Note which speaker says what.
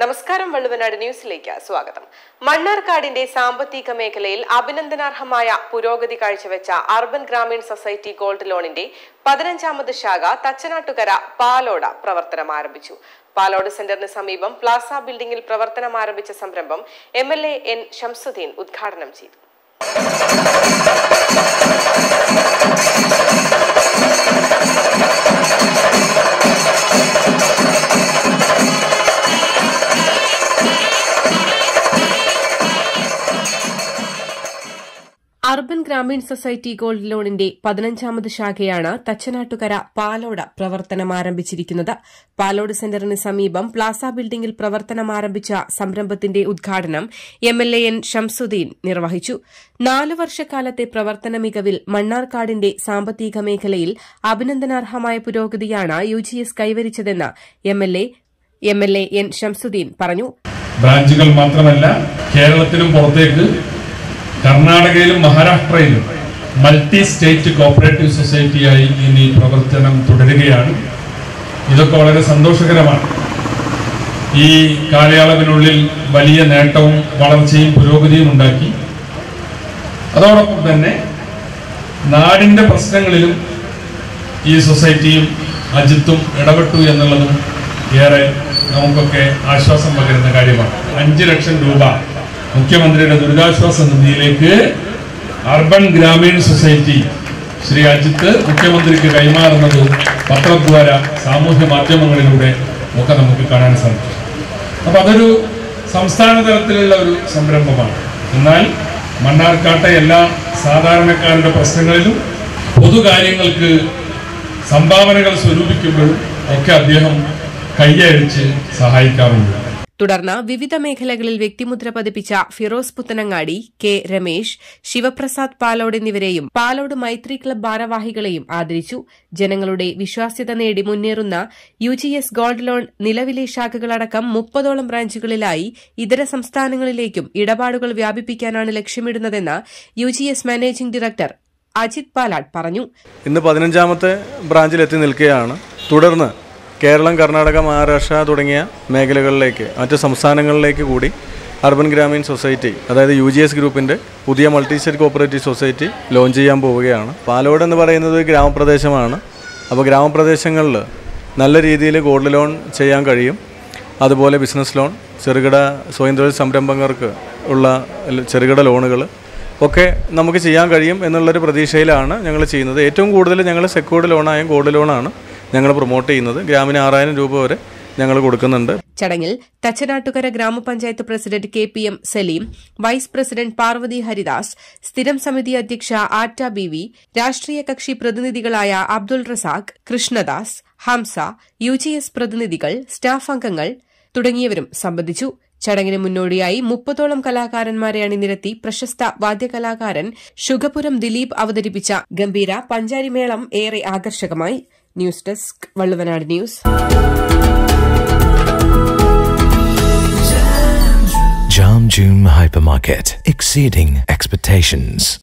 Speaker 1: നമസ്കാരം വള്ളുവനാട് ന്യൂസിലേക്ക് സ്വാഗതം മണ്ണാർക്കാടിന്റെ സാമ്പത്തിക മേഖലയിൽ അഭിനന്ദനാർഹമായ പുരോഗതി കാഴ്ചവെച്ച അർബൻ ഗ്രാമീൺ സൊസൈറ്റി ഗോൾഡ് ലോണിന്റെ പതിനഞ്ചാമത് ശാഖ തച്ചനാട്ടുകര പാലോട പ്രവർത്തനം ആരംഭിച്ചു പാലോട് സെന്ററിന് സമീപം പ്ലാസ ബിൽഡിംഗിൽ പ്രവർത്തനം ആരംഭിച്ച സംരംഭം M L A N Shamsudheen ഉദ്ഘാടനം ചെയ്തു അർബൻ ഗ്രാമീൺ സൊസൈറ്റി ഗോൾഡ് ലോണിന്റെ പതിനഞ്ചാമത് ശാഖയാണ് തച്ചനാട്ടുകര പാലോട് പ്രവർത്തനം ആരംഭിച്ചിരിക്കുന്നത് പാലോട് സെന്ററിന് സമീപം പ്ലാസ ബിൽഡിംഗിൽ പ്രവർത്തനം ആരംഭിച്ച സംരംഭത്തിന്റെ ഉദ്ഘാടനം M L A N Shamsudheen നിർവഹിച്ചു നാലു വർഷക്കാലത്തെ പ്രവർത്തന മികവിൽ മണ്ണാർക്കാടിന്റെ സാമ്പത്തിക മേഖലയിൽ അഭിനന്ദനാർഹമായ പുരോഗതിയാണ് യു ജി എസ് കൈവരിച്ചതെന്ന് M L A M L A N Shamsudheen പറഞ്ഞു
Speaker 2: ബ്രാഞ്ചുകൾ മാത്രമല്ല കേരളത്തിനും പുറത്തേക്ക് കർണാടകയിലും മഹാരാഷ്ട്രയിലും മൾട്ടി സ്റ്റേറ്റ് കോപ്പറേറ്റീവ് സൊസൈറ്റിയായി ഇനി പ്രവർത്തനം തുടരുകയാണ് ഇതൊക്കെ വളരെ സന്തോഷകരമാണ് ഈ കാലയളവിനുള്ളിൽ വലിയ നേട്ടവും വളർച്ചയും പുരോഗതിയും ഉണ്ടാക്കി അതോടൊപ്പം തന്നെ നാടിന്റെ പ്രശ്നങ്ങളിലും ഈ സൊസൈറ്റിയും അജിത്തും ഇടപെട്ടു എന്നുള്ളതും ഏറെ നമുക്കൊക്കെ ആശ്വാസം പകരുന്ന കാര്യമാണ് അഞ്ച് ലക്ഷം രൂപ മുഖ്യമന്ത്രിയുടെ ദുരിതാശ്വാസ നിധിയിലേക്ക് അർബൻ ഗ്രാമീൺ സൊസൈറ്റി ശ്രീ അജിത്ത് മുഖ്യമന്ത്രിക്ക് കൈമാറുന്നത് പത്രദ്വാര സാമൂഹ്യ മാധ്യമങ്ങളിലൂടെ ഒക്കെ നമുക്ക് കാണാൻ സാധിക്കും അപ്പൊ അതൊരു സംസ്ഥാന തലത്തിലുള്ള ഒരു സംരംഭമാണ് എന്നാൽ മണ്ണാർക്കാട്ടെ എല്ലാ സാധാരണക്കാരുടെ പ്രശ്നങ്ങളിലും പൊതുകാര്യങ്ങൾക്ക് സംഭാവനകൾ സ്വരൂപിക്കുമ്പോഴും ഒക്കെ അദ്ദേഹം കൈയടിച്ച് സഹായിക്കാറുണ്ട്
Speaker 1: തുടർന്ന് വിവിധ മേഖലകളിൽ വ്യക്തിമുദ്ര പതിപ്പിച്ച ഫിറോസ് പുത്തനങ്ങാടി കെ രമേശ് ശിവപ്രസാദ് പാലോട് എന്നിവരെയും പാലോട് മൈത്രി ക്ലബ് ഭാരവാഹികളെയും ആദരിച്ചു ജനങ്ങളുടെ വിശ്വാസ്യത നേടി മുന്നേറുന്ന U G S gold loan നിലവിലെ ശാഖകളടക്കം മുപ്പതോളം ബ്രാഞ്ചുകളിലായി ഇതര സംസ്ഥാനങ്ങളിലേക്കും ഇടപാടുകൾ വ്യാപിപ്പിക്കാനാണ് ലക്ഷ്യമിടുന്നതെന്ന് U G S managing director Ajith Palode പറഞ്ഞു
Speaker 3: ഇന്ന് പതിനഞ്ചാമത്തെ ബ്രാഞ്ചിലെത്തി നിൽക്കുകയാണ് തുടർന്ന് കേരളം കർണാടക മഹാരാഷ്ട്ര തുടങ്ങിയ മേഖലകളിലേക്ക് മറ്റ് സംസ്ഥാനങ്ങളിലേക്ക് കൂടി അർബൻ ഗ്രാമീൺ സൊസൈറ്റി അതായത് യു ജി എസ് ഗ്രൂപ്പിൻ്റെ പുതിയ multi state cooperative society launch ചെയ്യാൻ പോവുകയാണ് പാലോട് എന്ന് പറയുന്നത് ഒരു ഗ്രാമപ്രദേശമാണ് അപ്പോൾ ഗ്രാമപ്രദേശങ്ങളിൽ നല്ല രീതിയിൽ ഗോൾഡ് ലോൺ ചെയ്യാൻ കഴിയും അതുപോലെ ബിസിനസ് ലോൺ ചെറുകിട സ്വയം തൊഴിൽ സംരംഭങ്ങൾക്ക് ഉള്ള ചെറുകിട ലോണുകൾ ഒക്കെ നമുക്ക് ചെയ്യാൻ കഴിയും എന്നുള്ളൊരു പ്രതീക്ഷയിലാണ് ഞങ്ങൾ ചെയ്യുന്നത് ഏറ്റവും കൂടുതൽ ഞങ്ങൾ സെക്യൂർഡ് ലോണായ ഗോൾഡ് ലോണാണ് ഞങ്ങൾ പ്രൊമോട്ട് ചെയ്യുന്നത് ഗ്രാമിന് ആറായിരം രൂപ വരെ ഞങ്ങൾ കൊടുക്കുന്നുണ്ട്
Speaker 1: ചടങ്ങിൽ തച്ചനാട്ടുകര ഗ്രാമപഞ്ചായത്ത് president K P M Saleem vice president Parvathy Haridas സ്ഥിരം സമിതി അധ്യക്ഷ ആറ്റ ബി വി രാഷ്ട്രീയ കക്ഷി പ്രതിനിധികളായ Abdul Razak Krishnadas Hamsa U G S പ്രതിനിധികൾ സ്റ്റാഫ് അംഗങ്ങൾ തുടങ്ങിയവരും സംബന്ധിച്ചു ചടങ്ങിന് മുന്നോടിയായി മുപ്പതോളം കലാകാരന്മാരെ അണിനിരത്തി പ്രശസ്ത വാദ്യകലാകാരൻ ശുഗപുരം ദിലീപ് അവതരിപ്പിച്ച ഗംഭീര പഞ്ചാരിമേളം ഏറെ ആകർഷകമായി news desk Valluvanad news
Speaker 4: Jam June Hypermarket, exceeding expectations.